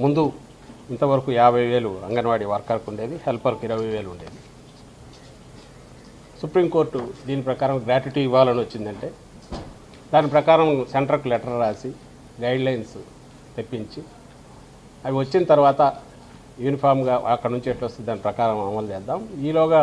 ముందు ఇంతవరకు యాభై వేలు అంగన్వాడీ వర్కర్కి ఉండేది హెల్పర్కి ఇరవై వేలు ఉండేది సుప్రీంకోర్టు దీని ప్రకారం గ్రాట్యుటీ ఇవ్వాలని వచ్చిందంటే దాని ప్రకారం సెంటర్కి లెటర్ రాసి గైడ్ లైన్స్ తెప్పించి అవి వచ్చిన తర్వాత యూనిఫామ్గా అక్కడ నుంచి ఎట్లా వస్తుంది దాని ప్రకారం అమలు చేద్దాం ఈలోగా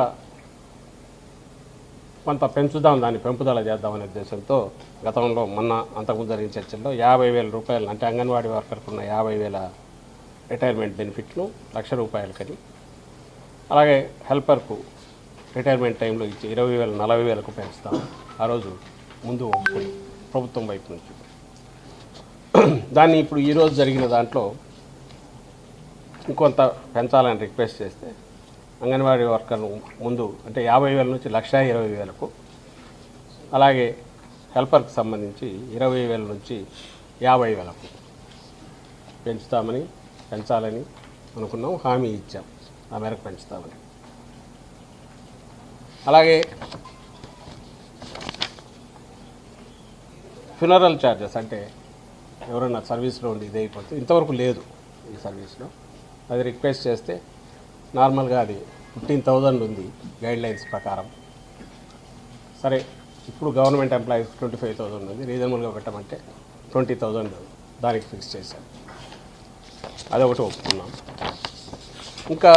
కొంత పెంచుదాం దాన్ని పెంపుదల చేద్దామనే ఉద్దేశంతో గతంలో మొన్న అంతకుముందు జరిగిన చర్చల్లో యాభై వేల రూపాయలు అంటే అంగన్వాడీ వర్కర్కు ఉన్న యాభై వేల రిటైర్మెంట్ బెనిఫిట్లు లక్ష రూపాయలకని అలాగే హెల్పర్కు రిటైర్మెంట్ టైంలో ఇచ్చే ఇరవై వేలు నలభై వేలకు పెంచుతాం ఆ రోజు ముందు ఒప్పుకుని ప్రభుత్వం వైపు నుంచి దాన్ని ఇప్పుడు ఈరోజు జరిగిన దాంట్లో ఇంకొంత పెంచాలని రిక్వెస్ట్ చేస్తే అంగన్వాడీ వర్కర్ను ముందు అంటే యాభై వేల నుంచి లక్ష ఇరవై వేలకు అలాగే హెల్పర్కి సంబంధించి ఇరవై వేల నుంచి యాభై వేలకు పెంచుతామని పెంచాలని అనుకున్నాం హామీ ఇచ్చాం ఆ మేరకు పెంచుతామని అలాగే ఫ్యూనరల్ ఛార్జెస్ అంటే ఎవరైనా సర్వీస్లో ఉండి ఇది అయిపోతే ఇంతవరకు లేదు ఈ సర్వీస్లో అది రిక్వెస్ట్ చేస్తే నార్మల్గా అది ఫిఫ్టీన్ థౌజండ్ ఉంది గైడ్ లైన్స్ ప్రకారం సరే ఇప్పుడు government employees twenty five thousand ఉంది రీజనబుల్గా పెట్టమంటే ట్వంటీ థౌజండ్ దానికి ఫిక్స్ చేశాం అదొకటి ఒప్పుకున్నాం ఇంకా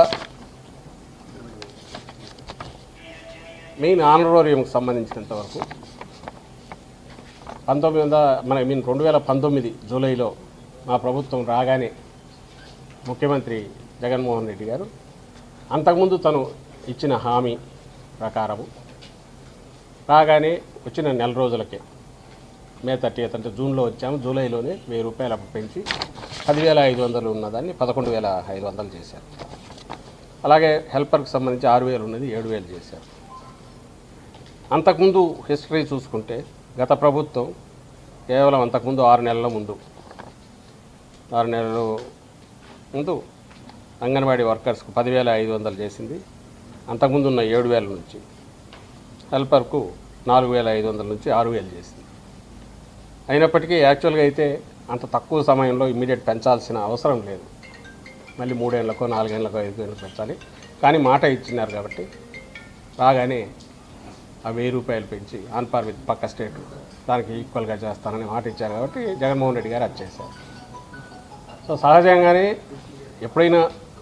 మెయిన్ ఆనరోరియంకి సంబంధించినంత వరకు పంతొమ్మిది వందల మన ఐ మీన్ రెండు వేల పంతొమ్మిది జూలైలో మా ప్రభుత్వం రాగానే ముఖ్యమంత్రి జగన్మోహన్ రెడ్డి గారు అంతకుముందు తను ఇచ్చిన హామీ ప్రకారము రాగానే వచ్చిన నెల రోజులకే మే థర్టీ అంటే జూన్లో వచ్చాము జూలైలోనే వెయ్యి రూపాయలు అప్పుడు పెంచి పదివేల ఐదు వందలు ఉన్నదాన్ని పదకొండు వేల ఐదు వందలు చేశారు అలాగే హెల్పర్కి సంబంధించి ఆరు వేలు ఉన్నది ఏడు వేలు చేశారు అంతకుముందు హిస్టరీ చూసుకుంటే గత ప్రభుత్వం కేవలం అంతకుముందు ఆరు నెలల ముందు ఆరు నెలల ముందు అంగన్వాడీ వర్కర్స్కు పదివేల ఐదు వందలు చేసింది అంతకుముందు ఉన్న ఏడు వేల నుంచి హెల్పర్కు నాలుగు వేల ఐదు వందల నుంచి ఆరు వేలు చేసింది అయినప్పటికీ యాక్చువల్గా అయితే అంత తక్కువ సమయంలో ఇమ్మీడియట్ పెంచాల్సిన అవసరం లేదు మళ్ళీ మూడేళ్లకో నాలుగేళ్లకో ఐదేళ్ళకో పెంచాలి కానీ మాట ఇచ్చినారు కాబట్టి రాగానే ఆ వెయ్యి రూపాయలు పెంచి ఆన్ పార్ విత్ పక్క స్టేట్ దానికి ఈక్వల్గా చేస్తానని మాట ఇచ్చారు కాబట్టి జగన్మోహన్ రెడ్డి గారు అది చేశారు సో సహజంగానే ఎప్పుడైనా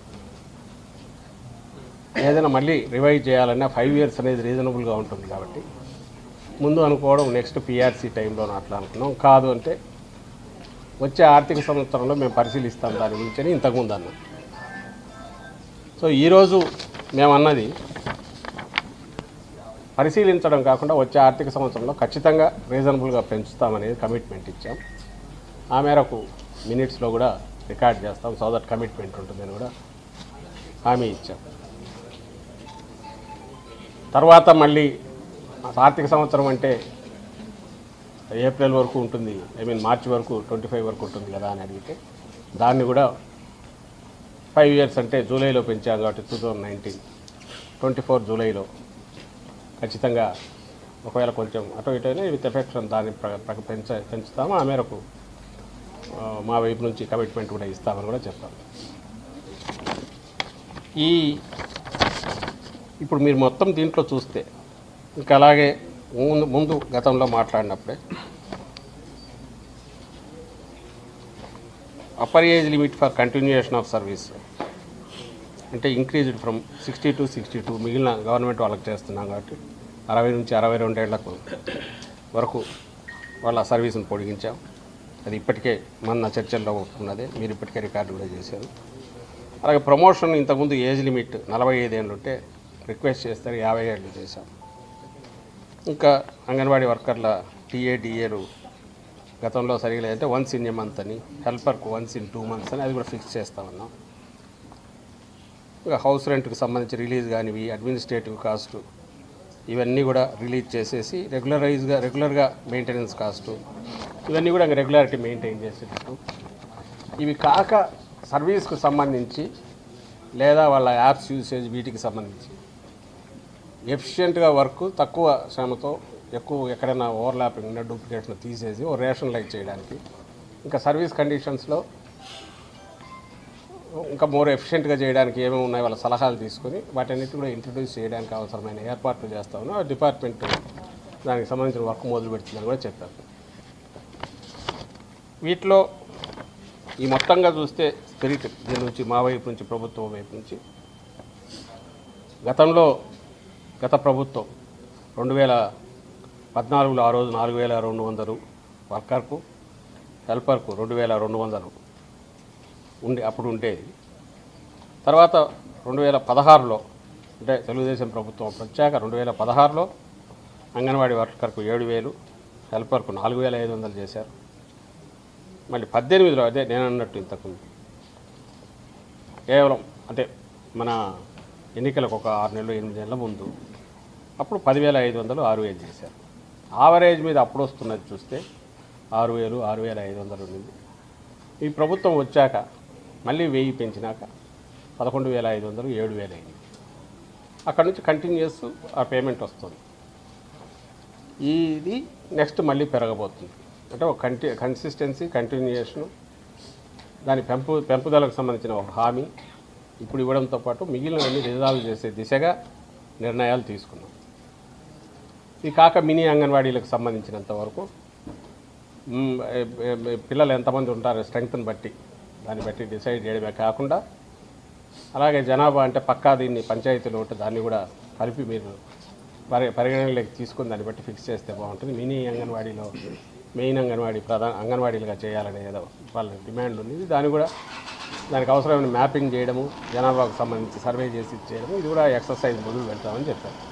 ఏదైనా మళ్ళీ రివైవ్ చేయాలన్నా ఫైవ్ ఇయర్స్ అనేది రీజనబుల్గా ఉంటుంది కాబట్టి ముందు అనుకోవడం నెక్స్ట్ పిఆర్సీ టైంలో అట్లా అనుకున్నాం కాదు అంటే వచ్చే ఆర్థిక సంవత్సరంలో మేము పరిశీలిస్తాం దాని గురించి అని ఇంతకుముందు అన్నాం సో ఈరోజు మేము అన్నది పరిశీలించడం కాకుండా వచ్చే ఆర్థిక సంవత్సరంలో ఖచ్చితంగా రీజనబుల్గా పెంచుతామనేది కమిట్మెంట్ ఇచ్చాం ఆ మేరకు మినిట్స్లో కూడా రికార్డ్ చేస్తాం సో దట్ కమిట్మెంట్ ఉంటుందని కూడా హామీ ఇచ్చాం తర్వాత మళ్ళీ ఆర్థిక సంవత్సరం అంటే ఏప్రిల్ వరకు ఉంటుంది ఐ మీన్ మార్చి వరకు ట్వంటీ ఫైవ్ వరకు ఉంటుంది కదా అని అడిగితే దాన్ని కూడా ఫైవ్ ఇయర్స్ అంటే జూలైలో పెంచాం కాబట్టి two thousand nineteen twenty four జూలైలో ఖచ్చితంగా ఒకవేళ కొంచెం అటు ఇటు అయినా విత్ ఎఫెక్ట్ దాన్ని ప్ర ప్ర- పెంచ పెంచుతాము ఆ మేరకు ఆ, మా వైపు నుంచి కమిట్మెంట్ కూడా ఇస్తామని కూడా చెప్తాం ఈ ఇప్పుడు మీరు మొత్తం దీంట్లో చూస్తే ఇంకా అలాగే ముందు ముందు గతంలో మాట్లాడినప్పుడే upper age limit for continuation of service అంటే increased from sixty to sixty two మిగిలిన గవర్నమెంట్ వాళ్ళకి చేస్తున్నాం కాబట్టి అరవై నుంచి అరవై రెండేళ్లకు వరకు వాళ్ళ సర్వీస్ని పొడిగించాం అది ఇప్పటికే మన చర్చల్లో ఉన్నదే మీరు ఇప్పటికే రికార్డు కూడా చేశారు అలాగే ప్రమోషన్ ఇంతకుముందు ఏజ్ లిమిట్ నలభై ఐదేళ్ళు ఉంటే రిక్వెస్ట్ చేస్తారు యాభై ఏళ్ళు చేశాం ఇంకా అంగన్వాడీ వర్కర్ల టీఏ డిఏలు గతంలో సరిగా లేదంటే వన్స్ ఇన్ ఏ మంత్ అని హెల్పర్కు వన్స్ ఇన్ టూ మంత్స్ అని అది కూడా ఫిక్స్ చేస్తామన్నాం ఇక హౌస్ రెంట్కి సంబంధించి రిలీజ్ కానివి అడ్మినిస్ట్రేటివ్ కాస్ట్ ఇవన్నీ కూడా రిలీజ్ చేసేసి రెగ్యులరైజ్గా రెగ్యులర్గా మెయింటెనెన్స్ కాస్ట్ ఇవన్నీ కూడా రెగ్యులారిటీ మెయింటైన్ చేసేటట్టు ఇవి కాక సర్వీస్కు సంబంధించి లేదా వాళ్ళ యాప్స్ యూసేజ్ వీటికి సంబంధించి ఎఫిషియెంట్గా వర్క్ తక్కువ శ్రమతో ఎక్కువ ఎక్కడైనా ఓవర్లాపింగ్ ఉన్న డూప్లికేట్ను తీసేసి ఓ రేషనలైజ్ చేయడానికి ఇంకా సర్వీస్ కండిషన్స్లో ఇంకా మోర్ ఎఫిషియెంట్గా చేయడానికి ఏమేమి ఉన్నాయో వాళ్ళ సలహాలు తీసుకొని వాటన్నిటి కూడా ఇంట్రడ్యూస్ చేయడానికి అవసరమైన ఏర్పాట్లు చేస్తా ఉన్నాం ఆ డిపార్ట్మెంట్ దానికి సంబంధించిన వర్క్ మొదలు పెడుతుందని కూడా చెప్పారు వీటిలో ఈ మొత్తంగా చూస్తే స్పిరిట్ దీని నుంచి మా వైపు నుంచి ప్రభుత్వం వైపు నుంచి గతంలో గత ప్రభుత్వం రెండు వేల పద్నాలుగులో ఆ రోజు నాలుగు వేల రెండు వందలు వర్కర్కు హెల్పర్కు రెండు వేల రెండు వందలు ఉండే అప్పుడు ఉండేది తర్వాత రెండు వేల పదహారులో అంటే తెలుగుదేశం ప్రభుత్వం అప్పుడు వచ్చాక రెండు వేల పదహారులో అంగన్వాడీ వర్కర్కు ఏడు వేలు హెల్పర్కు నాలుగు వేల ఐదు వందలు చేశారు మళ్ళీ పద్దెనిమిదిలో అదే నేను అన్నట్టు ఇంతకుముందు కేవలం అంటే మన ఎన్నికలకు ఒక ఆరు నెలలు ఎనిమిది నెలల ముందు అప్పుడు పదివేల ఐదు వందలు ఆరు వేలు చేశారు ఆవరేజ్ మీద అప్పుడు వస్తున్నది చూస్తే ఆరు వేలు ఆరు వేల ఐదు వందలు ఉండింది ఈ ప్రభుత్వం వచ్చాక మళ్ళీ వెయ్యి పెంచినాక పదకొండు వేల ఐదు వందలు ఏడు వేలు అయింది అక్కడ నుంచి కంటిన్యూస్ ఆ పేమెంట్ వస్తుంది ఇది నెక్స్ట్ మళ్ళీ పెరగబోతుంది అంటే ఒక కంటి కన్సిస్టెన్సీ కంటిన్యూయేషను దాని పెంపు పెంపుదలకు సంబంధించిన ఒక హామీ ఇప్పుడు ఇవ్వడంతో పాటు మిగిలినవన్నీ రిజాల్వ్ చేసే దిశగా నిర్ణయాలు తీసుకున్నాం ఇది కాక మినీ అంగన్వాడీలకు సంబంధించినంత వరకు మ్, ఏ- ఏ- పిల్లలు ఎంతమంది ఉంటారో స్ట్రెంగ్త్ని బట్టి దాన్ని బట్టి డిసైడ్ చేయడమే కాకుండా అలాగే జనాభా అంటే పక్కా దీన్ని పంచాయతీలో ఉంటే దాన్ని కూడా కలిపి మీరు పరి పరిగణనలోకి తీసుకుని దాన్ని బట్టి ఫిక్స్ చేస్తే బాగుంటుంది మినీ అంగన్వాడీలో మెయిన్ అంగన్వాడీ ప్రధాన అంగన్వాడీలుగా చేయాలనే ఏదో వాళ్ళ డిమాండ్ ఉంది దాన్ని కూడా దానికి అవసరమైన మ్యాపింగ్ చేయడము జనాభాకు సంబంధించి సర్వే చేసి చేయడము ఇది కూడా ఎక్సర్సైజ్ మొదలు పెడతామని చెప్పారు